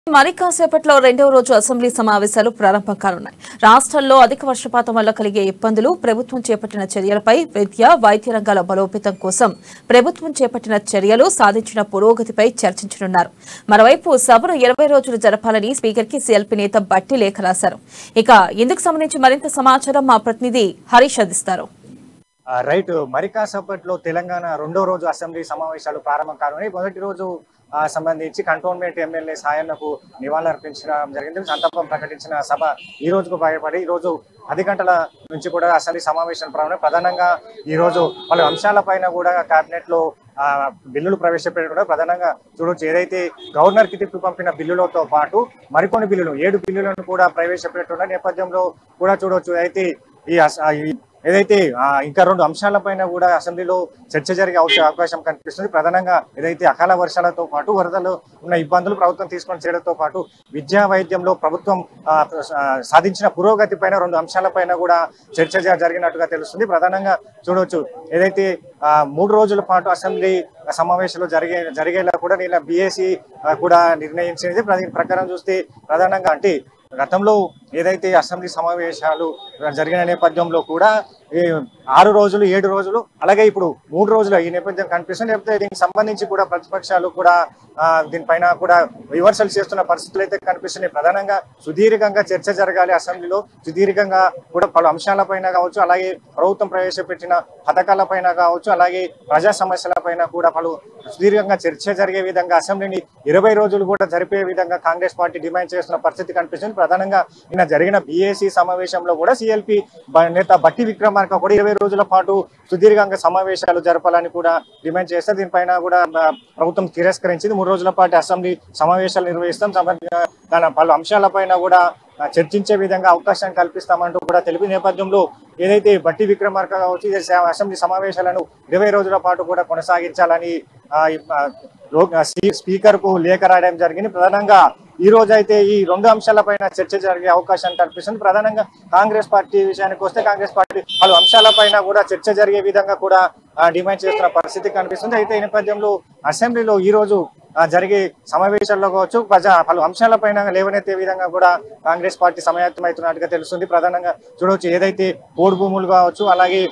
మరి కాసేపట్లో రెండవ రోజు అసెంబ్లీ సమావేశాలు ప్రారంభం కానున్నాయి రాష్ట్రంలో అధిక వర్షపాతం వల్ల కలిగే ఇబ్బందులు ప్రభుత్వం చేపట్టిన చర్యలపై విద్య వైద్య రంగాల బలోపేతం కోసం ప్రభుత్వం చేపట్టిన చర్యలు సాధించిన పురోగతిపై చర్చించనున్నారు మరోవైపు సభను ఇరవై రోజులు జరపాలని స్పీకర్ కి సీఎల్పీ నేత బట్టి లేఖ రాశారు ఇక ఇందుకు సంబంధించి మరింత సమాచారం మా ప్రతినిధి హరీష్ అందిస్తారు ఆ, రైట్ మరి కాసేపట్లో తెలంగాణ రెండో రోజు అసెంబ్లీ సమావేశాలు ప్రారంభం కానున్నాయి మొదటి రోజు ఆ, సంబంధించి కంటోన్మెంట్ ఎమ్మెల్యే సాయన్నకు నివాళులర్పించడం జరిగింది సంతాపం ప్రకటించిన సభ ఈ రోజుకు బయటపడి ఈ రోజు పది గంటల నుంచి కూడా అసెంబ్లీ సమావేశం ప్రారంభం ప్రధానంగా ఈ రోజు పలు అంశాలపైన కూడా కేబినెట్ లో ఆ, బిల్లులు ప్రవేశపెట్టడం కూడా ప్రధానంగా చూడొచ్చు ఏదైతే గవర్నర్ కి తిప్పి పంపిన బిల్లులతో పాటు మరికొన్ని బిల్లులు ఏడు బిల్లులను కూడా ప్రవేశపెట్టున్న నేపథ్యంలో కూడా చూడొచ్చు అయితే ఈ అస- ఆ, ఈ ఏదైతే ఆ, ఇంకా రెండు అంశాలపైన కూడా అసెంబ్లీలో చర్చ జరిగే అవస- అవకాశం కనిపిస్తుంది ప్రధానంగా ఏదైతే అకాల వర్షాలతో పాటు వరదలు ఉన్న ఇబ్బందులు ప్రభుత్వం తీసుకొని చేయడంతో పాటు విద్యా వైద్యంలో ప్రభుత్వం ఆ, ఆ, సాధించిన పురోగతి పైన రెండు అంశాలపైన కూడా చర్చ జ- జరిగినట్టుగా తెలుస్తుంది ప్రధానంగా చూడవచ్చు ఏదైతే ఆ, మూడు రోజుల పాటు అసెంబ్లీ సమావేశాలు జరిగే జరిగేలా కూడా నిన్న బిఎస్సి కూడా నిర్ణయించింది దీని ప్రకారం చూస్తే ప్రధానంగా అంటే గతంలో ఏదైతే అసెంబ్లీ సమావేశాలు జరిగిన నేపథ్యంలో కూడా ఈ ఆరు రోజులు ఏడు రోజులు అలాగే ఇప్పుడు మూడు రోజులు ఈ నేపథ్యం కనిపిస్తుంది లేకపోతే దీనికి సంబంధించి కూడా ప్రతిపక్షాలు కూడా ఆ, దీనిపైన కూడా విమర్శలు చేస్తున్న పరిస్థితులు అయితే కనిపిస్తున్నాయి ప్రధానంగా సుదీర్ఘంగా చర్చ జరగాలి అసెంబ్లీలో సుదీర్ఘంగా కూడా పలు అంశాలపైన కావచ్చు అలాగే ప్రభుత్వం ప్రవేశపెట్టిన పథకాలపైన కావచ్చు అలాగే ప్రజా సమస్యలపైన కూడా పలు సుదీర్ఘంగా చర్చ జరిగే విధంగా అసెంబ్లీని ఇరవై రోజులు కూడా జరిపే విధంగా కాంగ్రెస్ పార్టీ డిమాండ్ చేస్తున్న పరిస్థితి కనిపిస్తుంది ప్రధానంగా నిన్న జరిగిన బీఏసీ సమావేశంలో కూడా సిఎల్పి నేత బట్టి విక్రమార్క కూడా ఇరవై రోజుల పాటు సుదీర్ఘంగా సమావేశాలు జరపాలని కూడా డిమాండ్ చేస్తే దీనిపైన కూడా ఆ, ప్రభుత్వం తిరస్కరించింది మూడు రోజుల పాటు అసెంబ్లీ సమావేశాలు నిర్వహిస్తాం సంబంధించిన దాని పలు అంశాలపైన కూడా ఆ, చర్చించే విధంగా అవకాశం కల్పిస్తామంటూ కూడా తెలిపి నేపథ్యంలో ఏదైతే బట్టి విక్రమార్క కావచ్చు ఇది స- అసెంబ్లీ సమావేశాలను ఇరవై రోజుల పాటు కూడా కొనసాగించాలని ఆ, ఈ, ఆ, లో- ఆ, స్పీ- స్పీకర్ కు లేఖ రాయడం జరిగింది ప్రధానంగా ఈ రోజు అయితే ఈ రెండు అంశాలపైన చర్చ జరిగే అవకాశం కల్పిస్తుంది ప్రధానంగా కాంగ్రెస్ పార్టీ విషయానికి వస్తే కాంగ్రెస్ పార్టీ పలు అంశాలపైన కూడా చర్చ జరిగే విధంగా కూడా ఆ, డిమాండ్ చేస్తున్న పరిస్థితి కనిపిస్తుంది అయితే ఈ నేపథ్యంలో అసెంబ్లీలో ఈ రోజు ఆ, జరిగే సమావేశాల్లో కావచ్చు ప్రజా పలు అంశాలపైన లేవనెత్తే విధంగా కూడా కాంగ్రెస్ పార్టీ సమాయత్తమవుతున్నట్టుగా తెలుస్తుంది ప్రధానంగా చూడవచ్చు ఏదైతే పోడు భూములు కావచ్చు అలాగే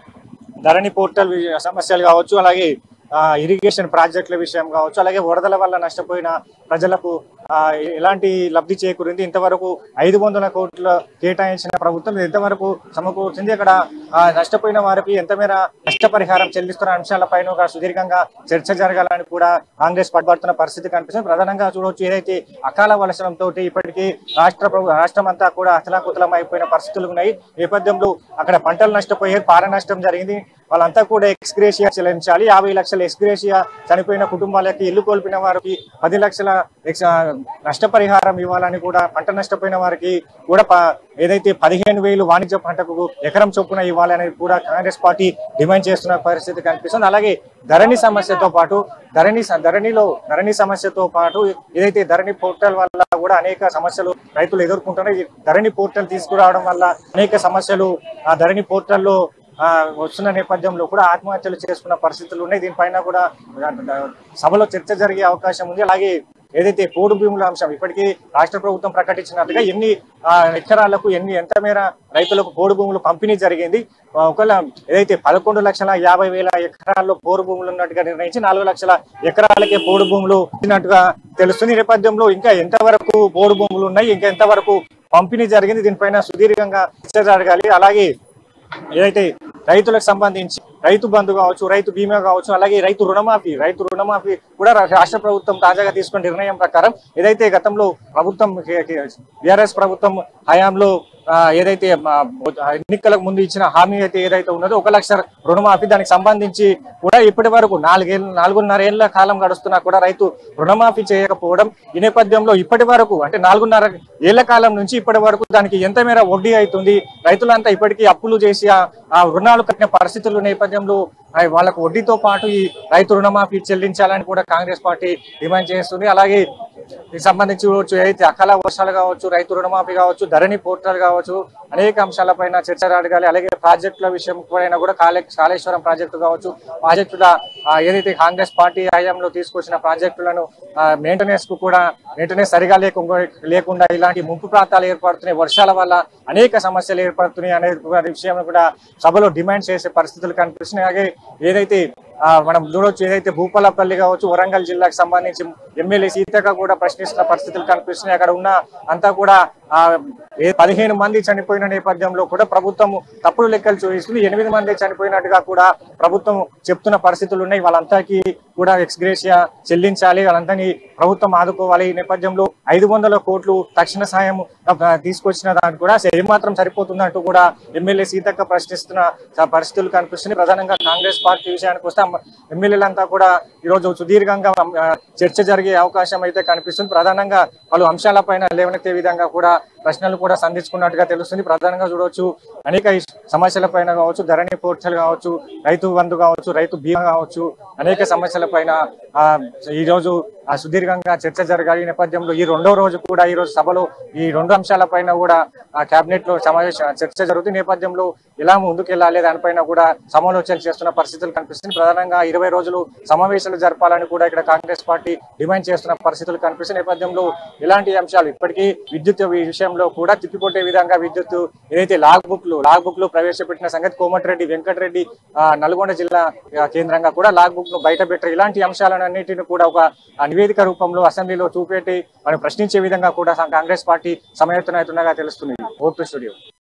ధరణి పోర్టల్ వి- సమస్యలు కావచ్చు అలాగే ఆ, ఇరిగేషన్ ప్రాజెక్టుల విషయం కావచ్చు అలాగే వరదల వల్ల నష్టపోయిన ప్రజలకు ఆ, ఎలాంటి లబ్ధి చేకూరింది ఇంతవరకు ఐదు వందల కోట్ల కేటాయించిన ప్రభుత్వం ఎంతవరకు సమకూర్చింది అక్కడ ఆ, నష్టపోయిన వారికి ఎంత మేర నష్టపరిహారం చెల్లిస్తున్న అంశాలపైన ఒక సుదీర్ఘంగా చర్చ జరగాలని కూడా కాంగ్రెస్ పట్టుబడుతున్న పరిస్థితి కనిపిస్తుంది ప్రధానంగా చూడవచ్చు ఏదైతే అకాల వర్షంతో ఇప్పటికీ రాష్ట్ర ప్రభు- రాష్ట్రం అంతా కూడా అతలాకుతలం అయిపోయిన పరిస్థితులు ఉన్నాయి నేపథ్యంలో అక్కడ పంటలు నష్టపోయాయి పార నష్టం జరిగింది వాళ్ళంతా కూడా ఎక్స్గ్రేషియా చెల్లించాలి యాభై లక్షల ఎక్స్గ్రేషియా చనిపోయిన కుటుంబాలకి ఇల్లు కోల్పోయిన వారికి పది లక్షల ఎక్స్- ఆ, నష్టపరిహారం ఇవ్వాలని కూడా పంట నష్టపోయిన వారికి కూడా ప- ఏదైతే పదిహేను వేలు వాణిజ్య పంటకు ఎకరం చొప్పున ఇవ్వాలని కూడా కాంగ్రెస్ పార్టీ డిమాండ్ చేస్తున్న పరిస్థితి కనిపిస్తుంది అలాగే ధరణి సమస్యతో పాటు ధరణి స- ధరణిలో ధరణి సమస్యతో పాటు ఏదైతే ధరణి పోర్టల్ వల్ల కూడా అనేక సమస్యలు రైతులు ఎదుర్కొంటున్నారు ఈ ధరణి పోర్టల్ తీసుకురావడం వల్ల అనేక సమస్యలు ఆ ధరణి పోర్టల్లో ఆ, వస్తున్న నేపథ్యంలో కూడా ఆత్మహత్యలు చేసుకున్న పరిస్థితులు ఉన్నాయి దీనిపైన కూడా ఆ, సభలో చర్చ జరిగే అవకాశం ఉంది అలాగే ఏదైతే పోడు భూముల అంశం ఇప్పటికీ రాష్ట్ర ప్రభుత్వం ప్రకటించినట్టుగా ఎన్ని ఆ, ఎకరాలకు ఎన్ని ఎంత మేర రైతులకు పోడు భూములు పంపిణీ జరిగింది ఆ, ఒకవేళ ఏదైతే పదకొండు లక్షల యాభై వేల ఎకరాల్లో పోడు భూములు ఉన్నట్టుగా నిర్ణయించి నాలుగు లక్షల ఎకరాలకే పోడు భూములు ఇచ్చినట్టుగా తెలుస్తుంది ఈ నేపథ్యంలో ఇంకా ఎంతవరకు పోడు భూములు ఉన్నాయి ఇంకా ఎంతవరకు పంపిణీ జరిగింది దీనిపైన సుదీర్ఘంగా చర్చ జరగాలి అలాగే ఏదైతే రైతులకు సంబంధించి రైతు బంధు కావచ్చు రైతు బీమా కావచ్చు అలాగే రైతు రుణమాఫీ రైతు రుణమాఫీ కూడా రా- రాష్ట్ర ప్రభుత్వం తాజాగా తీసుకున్న నిర్ణయం ప్రకారం ఏదైతే గతంలో ప్రభుత్వం బీఆర్ఎస్ ప్రభుత్వం హయాంలో ఆ, ఏదైతే ఆ, ఎన్నికలకు ముందు ఇచ్చిన హామీ అయితే ఏదైతే ఉన్నదో ఒక లక్ష రుణమాఫీ దానికి సంబంధించి కూడా ఇప్పటి వరకు నాలుగేళ్ళు నాలుగున్నర ఏళ్ల కాలం గడుస్తున్నా కూడా రైతు రుణమాఫీ చేయకపోవడం ఈ నేపథ్యంలో ఇప్పటి వరకు అంటే నాలుగున్నర ఏళ్ల కాలం నుంచి ఇప్పటి వరకు దానికి ఎంత మేర వడ్డీ అవుతుంది రైతులంతా ఇప్పటికీ అప్పులు చేసి ఆ- ఆ రుణాలు కట్టిన పరిస్థితుల నేపథ్యంలో ఆ, వాళ్ళకు వడ్డీతో పాటు ఈ రైతు రుణమాఫీ చెల్లించాలని కూడా కాంగ్రెస్ పార్టీ డిమాండ్ చేస్తుంది అలాగే దీనికి సంబంధించి చూడవచ్చు ఏదైతే అకాల వర్షాలు కావచ్చు రైతు రుణమాఫీ కావచ్చు ధరణి పోర్టల్ కావచ్చు అనేక అంశాలపైన చర్చ జరగాలి అలాగే ప్రాజెక్టుల విషయం పైన కూడా కాళే కాళేశ్వరం ప్రాజెక్టు కావచ్చు ప్రాజెక్టుల ఆ, ఏదైతే కాంగ్రెస్ పార్టీ హయాంలో తీసుకొచ్చిన ప్రాజెక్టులను మెయింటెనెన్స్ కు కూడా మెయింటెనెన్స్ సరిగా లేకుండా లేకుండా ఇలాంటి ముంపు ప్రాంతాలు ఏర్పడుతున్నాయి వర్షాల వల్ల అనేక సమస్యలు ఏర్పడుతున్నాయి అనే విషయం కూడా సభలో డిమాండ్ చేసే పరిస్థితులు కనిపిస్తున్నాయి అలాగే ఏదైతే ఆ, మనం చూడొచ్చు ఏదైతే భూపాలపల్లి కావచ్చు వరంగల్ జిల్లాకు సంబంధించి ఎమ్మెల్యే సీతక్క కూడా ప్రశ్నిస్తున్న పరిస్థితులు కనిపిస్తున్నాయి అక్కడ ఉన్న అంతా కూడా ఆ, ఏ పదిహేను మంది చనిపోయిన నేపథ్యంలో కూడా ప్రభుత్వం తప్పుడు లెక్కలు చూపిస్తుంది ఎనిమిది మంది చనిపోయినట్టుగా కూడా ప్రభుత్వం చెప్తున్న పరిస్థితులు ఉన్నాయి వాళ్ళంతాకి కూడా ఎక్స్గ్రేషియా చెల్లించాలి వాళ్ళందరినీ ప్రభుత్వం ఆదుకోవాలి ఈ నేపథ్యంలో ఐదు వందల కోట్లు తక్షణ సాయం ఆ, తీసుకొచ్చిన దానికి కూడా అసలు ఏమాత్రం సరిపోతుందంటూ కూడా ఎమ్మెల్యే సీతక్క ప్రశ్నిస్తున్న స- పరిస్థితులు కనిపిస్తున్నాయి ప్రధానంగా కాంగ్రెస్ పార్టీ విషయానికి వస్తే అమ్మ- ఎమ్మెల్యేలంతా కూడా ఈరోజు సుదీర్ఘంగా ఆ, చర్చ జరిగే అవకాశం అయితే కనిపిస్తుంది ప్రధానంగా పలు అంశాలపైన లేవనెత్తే విధంగా కూడా ప్రశ్నలు కూడా సంధించుకున్నట్టుగా తెలుస్తుంది ప్రధానంగా చూడవచ్చు అనేక ఇష్- సమస్యలపైన కావచ్చు ధరణి పోర్టల్ కావచ్చు రైతు బంధు కావచ్చు రైతు బీమా కావచ్చు అనేక సమస్యలపైన ఆ, ఈ రోజు ఆ సుదీర్ఘంగా చర్చ జరగాలి ఈ నేపథ్యంలో ఈ రెండో రోజు కూడా ఈ రోజు సభలో ఈ రెండు అంశాలపైన కూడా ఆ కేబినెట్ లో సమావేశ చర్చ జరుగుతున్న నేపథ్యంలో ఎలా ముందుకెళ్లాలి దానిపైన కూడా సమాలోచనలు చేస్తున్న పరిస్థితులు కనిపిస్తుంది ప్రధానంగా ఇరవై రోజులు సమావేశాలు జరపాలని కూడా ఇక్కడ కాంగ్రెస్ పార్టీ డిమాండ్ చేస్తున్న పరిస్థితులు కనిపిస్తున్న నేపథ్యంలో ఇలాంటి అంశాలు ఇప్పటికీ విద్యుత్ విషయంలో కూడా తిప్పికొట్టే విధంగా విద్యుత్ ఏదైతే లాగ్ బుక్ లు లాగ్ బుక్ లు ప్రవేశపెట్టిన సంగతి కోమటిరెడ్డి వెంకటరెడ్డి ఆ, నల్గొండ జిల్లా ఆ, కేంద్రంగా కూడా లాగ్ బుక్ ను బయట పెట్టారు ఇలాంటి అంశాలన్నింటిని కూడా ఒక ఆ, నివేదిక రూపంలో అసెంబ్లీలో చూపెట్టి మనం ప్రశ్నించే విధంగా కూడా కాంగ్రెస్ పార్టీ సమాయత్తనవుతుండగా తెలుస్తుంది ఓటు స్టూడియో